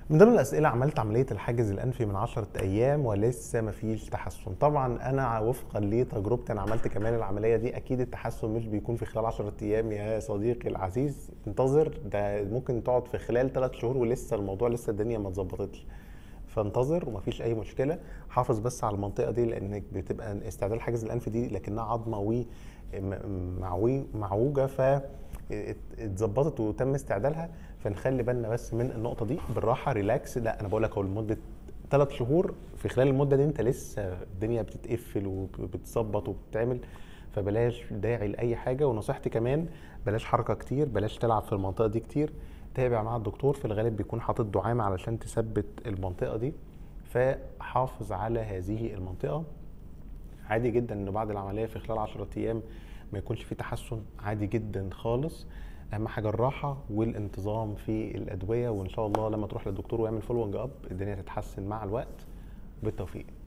من ضمن الاسئله عملت عمليه الحاجز الانفي من 10 ايام ولسه ما فيش تحسن طبعا انا وفقا لتجربتي انا عملت كمان العمليه دي اكيد التحسن مش بيكون في خلال 10 ايام يا صديقي العزيز انتظر ده ممكن تقعد في خلال 3 شهور ولسه الموضوع لسه الدنيا ما اتظبطتش فانتظر ومفيش اي مشكله حافظ بس على المنطقه دي لانك بتبقى استعداد الحاجز الانفي دي لكنها عظمه و م- معوي معوجه ف ات- اتظبطت وتم استعدالها فنخلي بالنا بس من النقطه دي بالراحه ريلاكس لا انا بقول لك هو لمده ثلاث شهور في خلال المده دي انت لسه الدنيا بتتقفل وبتظبط وبتعمل فبلاش داعي لاي حاجه ونصيحتي كمان بلاش حركه كتير بلاش تلعب في المنطقه دي كتير تابع مع الدكتور في الغالب بيكون حاطط دعامه علشان تثبت المنطقه دي فحافظ على هذه المنطقه عادي جدا انه بعد العمليه في خلال 10 ايام ما يكونش في تحسن عادي جدا خالص اهم حاجه الراحه والانتظام في الادويه وان شاء الله لما تروح للدكتور ويعمل فولوينج اب الدنيا تتحسن مع الوقت بالتوفيق